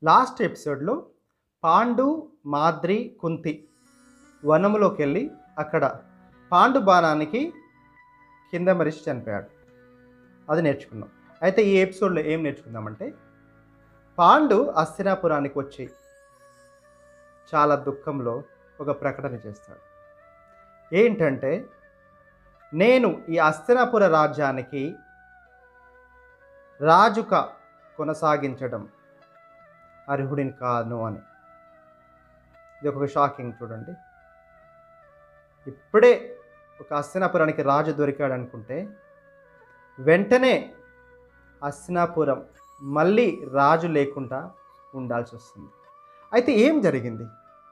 last ఎపిసోడ్లో పాండు మాద్రి కుంతి వనములోకి వెళ్ళి అక్కడ పాండు బాణానికి కింద మరిచి చనిపోయాడు అది నేర్చుకున్నాం అయితే ఈ ఎపిసోడ్లో ఏం నేర్చుకుందామంటే పాండు అస్థినాపురానికి వచ్చి చాలా దుఃఖంలో ఒక ప్రకటన చేస్తాడు ఏంటంటే నేను ఈ అస్థినాపుర రాజ్యానికి రాజుక కొనసాగించడం అర్హుడిని కాను అని ఇది ఒక షాకింగ్ చూడండి ఇప్పుడే ఒక అస్తినాపురానికి రాజు దొరికాడు అనుకుంటే వెంటనే అస్తినాపురం మళ్ళీ రాజు లేకుండా ఉండాల్సి వస్తుంది అయితే ఏం జరిగింది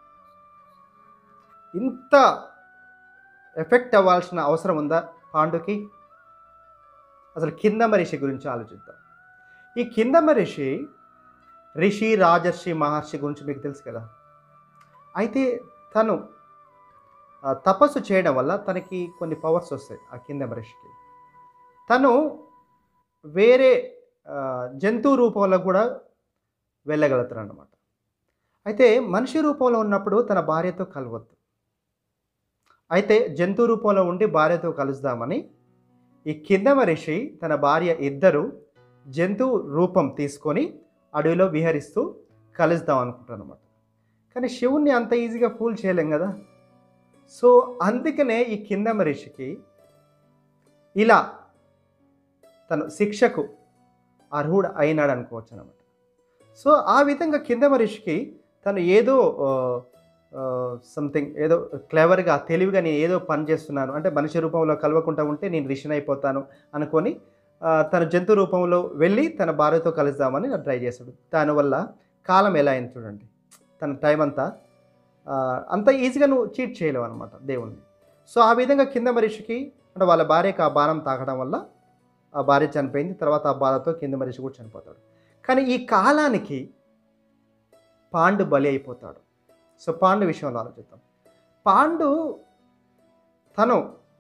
ఇంత ఎఫెక్ట్ అవ్వాల్సిన అవసరం ఉందా పాండుకి అసలు కిందమ రిషి గురించి ఆలోచిద్దాం ఈ కిందమ రిషి రిషి రాజర్షి మహర్షి గురించి మీకు తెలుసు కదా అయితే తను ఆ, తపస్సు చేయడం వల్ల తనకి కొన్ని పవర్స్ వస్తాయి ఆ కిందమ రిషికి తను వేరే ఆ, జంతువు రూపంలో కూడా వెళ్ళగలుగుతారు అన్నమాట అయితే మనిషి రూపంలో ఉన్నప్పుడు తన భార్యతో కలవద్దు అయితే జంతు రూపంలో ఉండి భార్యతో కలుద్దామని ఈ కిందమ రిషి తన భార్య ఇద్దరు జంతువు రూపం తీసుకొని అడవిలో విహరిస్తూ కలుద్దాం అనుకుంటారు అనమాట కానీ శివుణ్ణి అంత ఈజీగా ఫూల్ చేయలేం కదా సో అందుకనే ఈ కిందమ రిషికి ఇలా తను శిక్షకు అర్హుడు అయినాడు అనుకోవచ్చు అనమాట సో ఆ విధంగా కిందమ రిషికి తను ఏదో సంథింగ్ ఏదో క్లెవర్గా తెలివిగా నేను ఏదో పని చేస్తున్నాను అంటే మనిషి రూపంలో కలవకుండా ఉంటే నేను రిషిని అయిపోతాను అనుకొని ఆ, తన జంతు రూపంలో వెళ్ళి తన భార్యతో కలుద్దామని ట్రై చేశాడు దానివల్ల కాలం ఎలా అయింది చూడండి తన టైం అంతా ఆ, అంత ఈజీగా నువ్వు చీట్ చేయలేవు అనమాట దేవుణ్ణి సో ఆ విధంగా కింద మనిషికి అంటే వాళ్ళ భార్యకి ఆ బాణం తాకడం వల్ల ఆ భార్య చనిపోయింది తర్వాత ఆ బాధతో కింద మనిషి కూడా చనిపోతాడు కానీ ఈ కాలానికి పాండు బలి అయిపోతాడు సో పాండు విషయంలో ఆలోచిద్దాం పాండు తను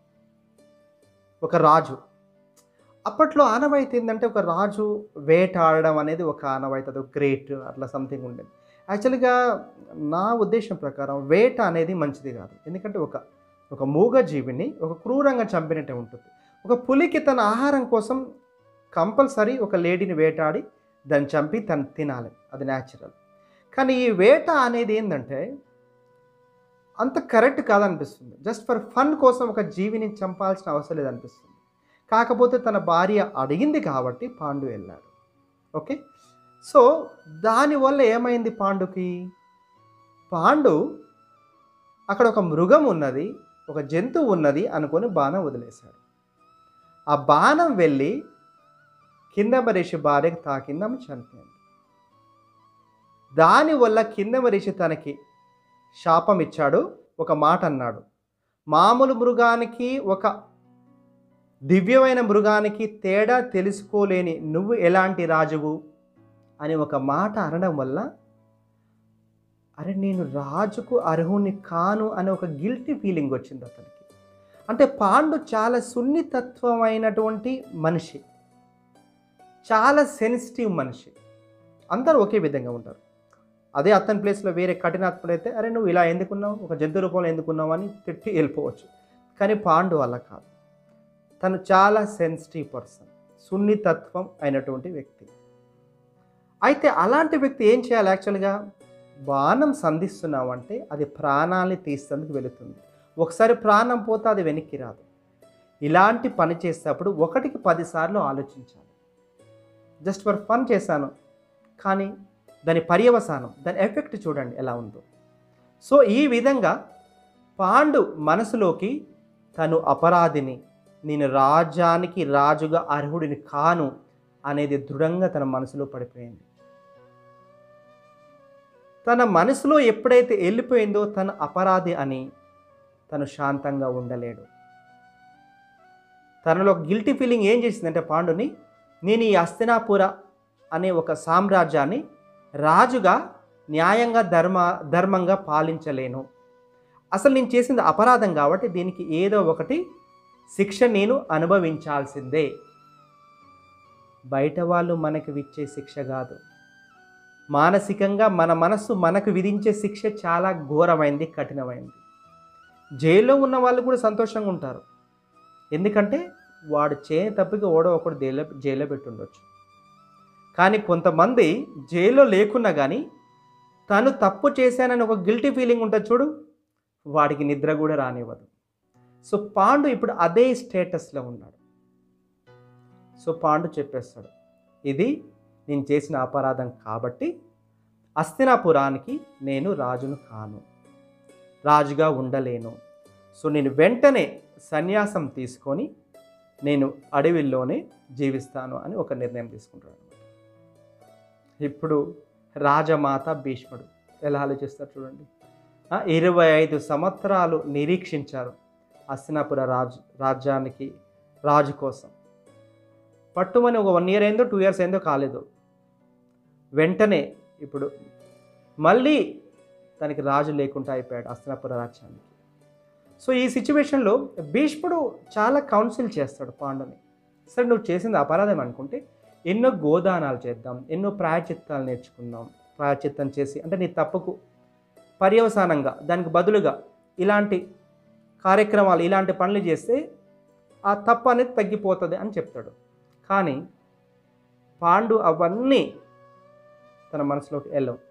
ఒక రాజు అప్పట్లో ఆనవాయితీ ఏంటంటే ఒక రాజు వేటాడడం అనేది ఒక ఆనవాయితీ అది గ్రేట్ అట్లా సంథింగ్ ఉండేది యాక్చువల్గా నా ఉద్దేశం ప్రకారం వేట అనేది మంచిది కాదు ఎందుకంటే ఒక ఒక మూగ జీవిని ఒక క్రూరంగా చంపినట్టే ఉంటుంది ఒక పులికి తన ఆహారం కోసం కంపల్సరీ ఒక లేడీని వేటాడి దాన్ని చంపి తను తినాలి అది న్యాచురల్ కానీ ఈ వేట అనేది ఏంటంటే అంత కరెక్ట్ కాదనిపిస్తుంది జస్ట్ ఫర్ ఫన్ కోసం ఒక జీవిని చంపాల్సిన అవసరం లేదనిపిస్తుంది కాకపోతే తన భార్య అడిగింది కాబట్టి పాండు వెళ్ళాడు ఓకే సో దానివల్ల ఏమైంది పాండుకి పాండు అక్కడ ఒక మృగం ఉన్నది ఒక జంతువు ఉన్నది అనుకొని బాణం వదిలేశాడు ఆ బాణం వెళ్ళి కింద మరిషి భార్యకు తాకింది ఆమె చనిపోయింది దానివల్ల కింద మరిషి తనకి శాపం ఇచ్చాడు ఒక మాట అన్నాడు మామూలు మృగానికి ఒక దివ్యమైన మృగానికి తేడా తెలుసుకోలేని నువ్వు ఎలాంటి రాజువు అని ఒక మాట అనడం వల్ల అరే నేను రాజుకు అర్హుని కాను అనే ఒక గిల్టీ ఫీలింగ్ వచ్చింది అతనికి అంటే పాండు చాలా సున్నితత్వమైనటువంటి మనిషి చాలా సెన్సిటివ్ మనిషి అందరూ ఒకే విధంగా ఉంటారు అదే అతని ప్లేస్లో వేరే కఠినాత్ముడు అయితే అరే నువ్వు ఇలా ఎందుకున్నావు ఒక జంతు రూపంలో ఎందుకున్నావు అని తిట్టి వెళ్ళిపోవచ్చు కానీ పాండు అలా కాదు తను చాలా సెన్సిటివ్ పర్సన్ సున్నితత్వం అయినటువంటి వ్యక్తి అయితే అలాంటి వ్యక్తి ఏం చేయాలి యాక్చువల్గా బాణం సంధిస్తున్నామంటే అది ప్రాణాన్ని తీసేందుకు వెళుతుంది ఒకసారి ప్రాణం పోతే అది వెనక్కి రాదు ఇలాంటి పని చేసేటప్పుడు ఒకటికి పదిసార్లు ఆలోచించాలి జస్ట్ ఫర్ ఫన్ చేశాను కానీ దాని పర్యవసానం దాని ఎఫెక్ట్ చూడండి ఎలా ఉందో సో ఈ విధంగా పాండు మనసులోకి తను అపరాధిని నేను రాజ్యానికి రాజుగా అర్హుడిని కాను అనేది దృఢంగా తన మనసులో పడిపోయింది తన మనసులో ఎప్పుడైతే వెళ్ళిపోయిందో తన అపరాధి అని తను శాంతంగా ఉండలేడు తనలో గిల్టీ ఫీలింగ్ ఏం చేసిందంటే పాండుని నేను ఈ అస్తినాపుర అనే ఒక సామ్రాజ్యాన్ని రాజుగా న్యాయంగా ధర్మ ధర్మంగా పాలించలేను అసలు నేను చేసింది అపరాధం కాబట్టి దీనికి ఏదో ఒకటి శిక్ష నేను అనుభవించాల్సిందే బయట వాళ్ళు మనకి విచ్చే శిక్ష కాదు మానసికంగా మన మనస్సు మనకు విధించే శిక్ష చాలా ఘోరమైంది కఠినమైంది జైల్లో ఉన్న వాళ్ళు కూడా సంతోషంగా ఉంటారు ఎందుకంటే వాడు చే తప్పికి ఓడో ఒకడు జైల్లో జైల్లో పెట్టుండొచ్చు కానీ కొంతమంది జైల్లో లేకున్నా కానీ తను తప్పు చేశానని ఒక గిల్టీ ఫీలింగ్ ఉంటుంది చూడు వాడికి నిద్ర కూడా రానివ్వదు సో పాండు ఇప్పుడు అదే స్టేటస్లో ఉన్నాడు సో పాండు చెప్పేస్తాడు ఇది నేను చేసిన అపరాధం కాబట్టి అస్తినాపురానికి నేను రాజును కాను రాజుగా ఉండలేను సో నేను వెంటనే సన్యాసం తీసుకొని నేను అడవిలోనే జీవిస్తాను అని ఒక నిర్ణయం తీసుకుంటాడు ఇప్పుడు రాజమాత భీష్ముడు ఎలా ఆలోచిస్తారు చూడండి ఆ, ఇరవై ఐదు సంవత్సరాలు నిరీక్షించారు హస్తినాపుర రాజు రాజ్యానికి రాజు కోసం పట్టుమని ఒక వన్ ఇయర్ అయిందో టూ ఇయర్స్ అయిందో కాలేదు వెంటనే ఇప్పుడు మళ్ళీ తనకి రాజు లేకుండా అయిపోయాడు హస్తినాపుర రాజ్యానికి సో ఈ సిచ్యువేషన్లో భీష్ముడు చాలా కౌన్సిల్ చేస్తాడు పాండుని సరే నువ్వు చేసింది అపరాధం అనుకుంటే ఎన్నో గోదానాలు చేద్దాం ఎన్నో ప్రాయచిత్తాలు నేర్చుకుందాం ప్రాయచిత్తం చేసి అంటే నీ తప్పుకు పర్యవసానంగా దానికి బదులుగా ఇలాంటి కార్యక్రమాలు ఇలాంటి పనులు చేస్తే ఆ తప్పు అనేది తగ్గిపోతుంది అని చెప్తాడు కానీ పాండు అవన్నీ తన మనసులోకి వెళ్ళవు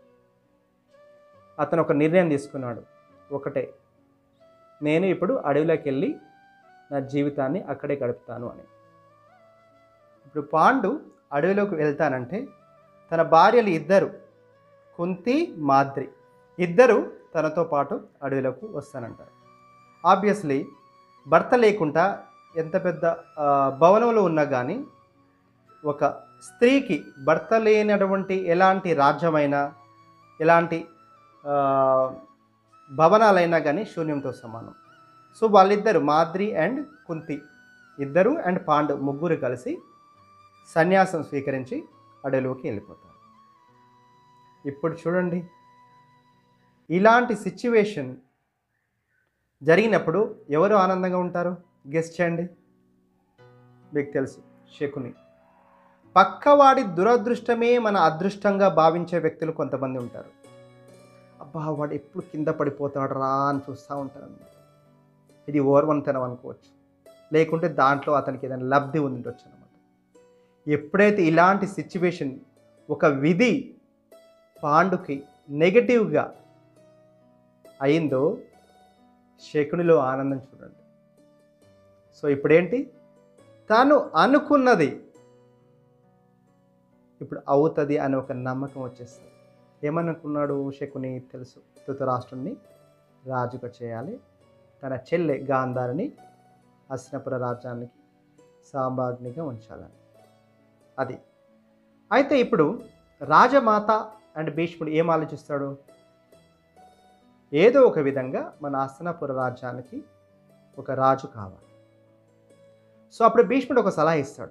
అతను ఒక నిర్ణయం తీసుకున్నాడు ఒకటే నేను ఇప్పుడు అడవిలోకి వెళ్ళి నా జీవితాన్ని అక్కడే గడుపుతాను అని ఇప్పుడు పాండు అడవిలోకి వెళ్తానంటే తన భార్యలు ఇద్దరు కుంతి మాద్రి ఇద్దరు తనతో పాటు అడవిలోకి వస్తానంటారు ఆబ్వియస్లీ భర్త లేకుండా ఎంత పెద్ద ఆ, భవనంలో ఉన్నా కానీ ఒక స్త్రీకి భర్త లేనటువంటి ఎలాంటి రాజ్యమైనా ఎలాంటి ఆ, భవనాలైనా కానీ శూన్యంతో సమానం సో వాళ్ళిద్దరు మాద్రి అండ్ కుంతి ఇద్దరు అండ్ పాండు ముగ్గురు కలిసి సన్యాసం స్వీకరించి అడవిలోకి వెళ్ళిపోతారు ఇప్పుడు చూడండి ఇలాంటి సిచ్యువేషన్ జరిగినప్పుడు ఎవరు ఆనందంగా ఉంటారు గెస్ట్ చేయండి మీకు తెలుసు శకుని పక్కవాడి దురదృష్టమే మన అదృష్టంగా భావించే వ్యక్తులు కొంతమంది ఉంటారు అబ్బా వాడు ఎప్పుడు కింద పడిపోతాడు రా అని చూస్తూ ఉంటారు అన్నమాట ఇది ఓర్వనితనం అనుకోవచ్చు లేకుంటే దాంట్లో అతనికి ఏదైనా లబ్ధి ఉండొచ్చు అనమాట ఎప్పుడైతే ఇలాంటి సిచ్యువేషన్ ఒక విధి పాండుకి నెగటివ్గా అయిందో శకునిలో ఆనందం చూడండి సో ఇప్పుడేంటి తాను అనుకున్నది ఇప్పుడు అవుతుంది అనే ఒక నమ్మకం వచ్చేస్తుంది ఏమనుకున్నాడు శకుని తెలుసు ధృతరాష్ట్రుణ్ణి రాజుగా చేయాలి తన చెల్లె గాంధారిని హస్తినపుర రాజ్యానికి సాంబాగ్నిగా ఉంచాలని అది అయితే ఇప్పుడు రాజమాత అండ్ భీష్ముడు ఏం ఆలోచిస్తాడు ఏదో ఒక విధంగా మన హస్తినపుర రాజ్యానికి ఒక రాజు కావాలి సో అప్పుడు భీష్ముడు ఒక సలహా ఇస్తాడు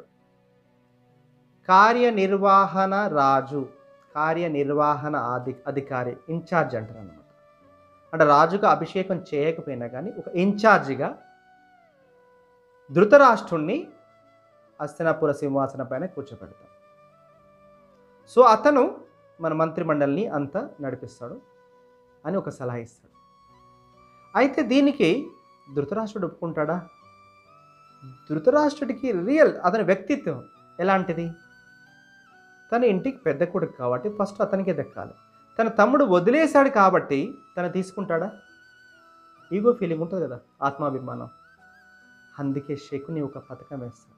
కార్యనిర్వహణ రాజు కార్యనిర్వహణ అధి అధికారి ఇన్ఛార్జ్ అంటారు అనమాట అంటే రాజుగా అభిషేకం చేయకపోయినా కానీ ఒక ఇన్ఛార్జిగా ధృతరాష్ట్రుణ్ణి హస్తినాపుర సింహాసనం పైన కూర్చోపెడతాడు సో అతను మన మంత్రిమండలిని అంతా నడిపిస్తాడు అని ఒక సలహా ఇస్తాడు అయితే దీనికి ధృతరాష్ట్రుడు ఒప్పుకుంటాడా ధృతరాష్ట్రుడికి రియల్ అతని వ్యక్తిత్వం ఎలాంటిది తన ఇంటికి పెద్ద కొడుకు కాబట్టి ఫస్ట్ అతనికే దక్కాలి తన తమ్ముడు వదిలేశాడు కాబట్టి తను తీసుకుంటాడా ఈగో ఫీలింగ్ ఉంటుంది కదా ఆత్మాభిమానం అందుకే శకుని ఒక పథకం వేస్తాడు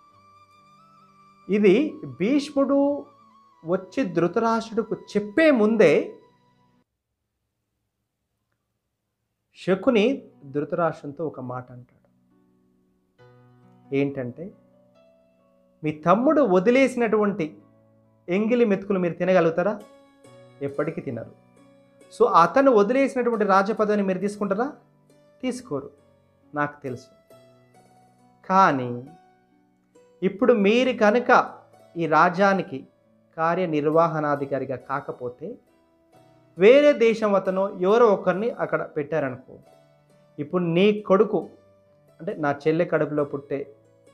ఇది భీష్ముడు వచ్చి ధృతరాష్ట్రుడికి చెప్పే ముందే శకుని ధృతరాష్ట్రంతో ఒక మాట అంటాడు ఏంటంటే మీ తమ్ముడు వదిలేసినటువంటి ఎంగిలి మెతుకులు మీరు తినగలుగుతారా ఎప్పటికీ తినరు సో అతను వదిలేసినటువంటి రాజపదవిని మీరు తీసుకుంటారా తీసుకోరు నాకు తెలుసు కానీ ఇప్పుడు మీరు కనుక ఈ రాజ్యానికి కార్యనిర్వహణాధికారిగా కాకపోతే వేరే దేశం అతను ఎవరో ఒకరిని అక్కడ పెట్టారనుకో ఇప్పుడు నీ కొడుకు అంటే నా చెల్లె కడుపులో పుట్టే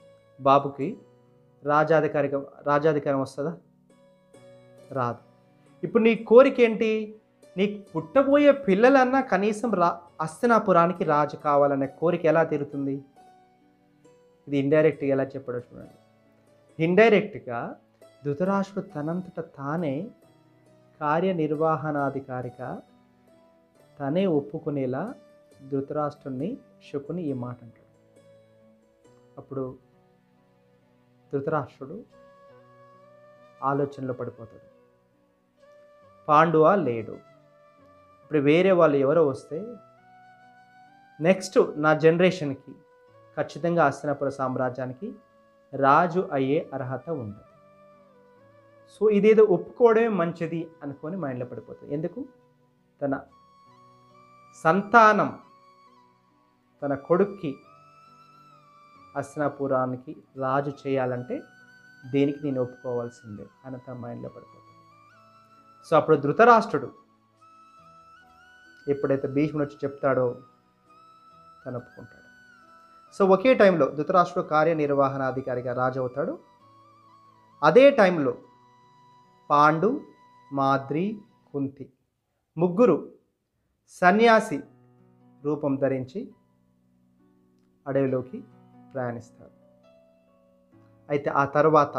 బాబుకి రాజాధికారిగా రాజాధికారం వస్తుందా రాదు ఇప్పుడు నీ కోరిక ఏంటి నీకు పుట్టబోయే పిల్లలన్నా కనీసం రా అస్తనాపురానికి రాజు కావాలనే కోరిక ఎలా తీరుతుంది ఇది ఇండైరెక్ట్గా ఎలా చెప్పాడో చూడండి ఇండైరెక్ట్గా ధృతరాష్ట్రుడు తనంతట తానే కార్యనిర్వహణాధికారిగా తనే ఒప్పుకునేలా ధృతరాష్ట్రుని శకుని ఈ మాట అంటాడు అప్పుడు ధృతరాష్ట్రుడు ఆలోచనలో పడిపోతాడు పాండువ లేడు ఇప్పుడు వేరే వాళ్ళు ఎవరో వస్తే నెక్స్ట్ నా జనరేషన్కి ఖచ్చితంగా హస్తినాపుర సామ్రాజ్యానికి రాజు అయ్యే అర్హత ఉండదు సో ఇదేదో ఒప్పుకోవడమే మంచిది అనుకొని మైండ్లో పడిపోతుంది ఎందుకు తన సంతానం తన కొడుక్కి హస్తినాపురానికి రాజు చేయాలంటే దేనికి నేను ఒప్పుకోవాల్సిందే అని తన మైండ్లో పడిపోతుంది సో అప్పుడు ధృతరాష్ట్రుడు ఎప్పుడైతే భీష్ముడు వచ్చి చెప్తాడో తను ఒప్పుకుంటాడు సో ఒకే టైంలో ధృతరాష్ట్రుడు కార్యనిర్వహణాధికారిగా రాజు అవుతాడు అదే టైంలో పాండు మాద్రి కుంతి ముగ్గురు సన్యాసి రూపం ధరించి అడవిలోకి ప్రయాణిస్తారు అయితే ఆ తర్వాత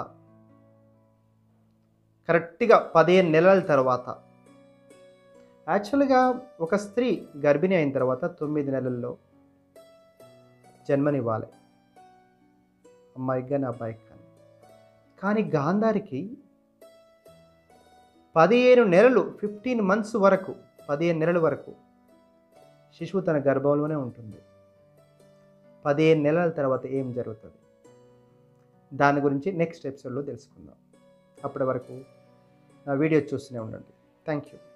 కరెక్ట్గా పదిహేను నెలల తర్వాత యాక్చువల్గా ఒక స్త్రీ గర్భిణి అయిన తర్వాత తొమ్మిది నెలల్లో జన్మనివ్వాలి అమ్మాయికి కానీ అబ్బాయికి కానీ కానీ గాంధారికి పదిహేను నెలలు ఫిఫ్టీన్ మంత్స్ వరకు పదిహేను నెలల వరకు శిశువు తన గర్భంలోనే ఉంటుంది పదిహేను నెలల తర్వాత ఏం జరుగుతుంది దాని గురించి నెక్స్ట్ ఎపిసోడ్లో తెలుసుకుందాం అప్పటి వరకు నా వీడియో చూస్తూనే ఉండండి థ్యాంక్ యూ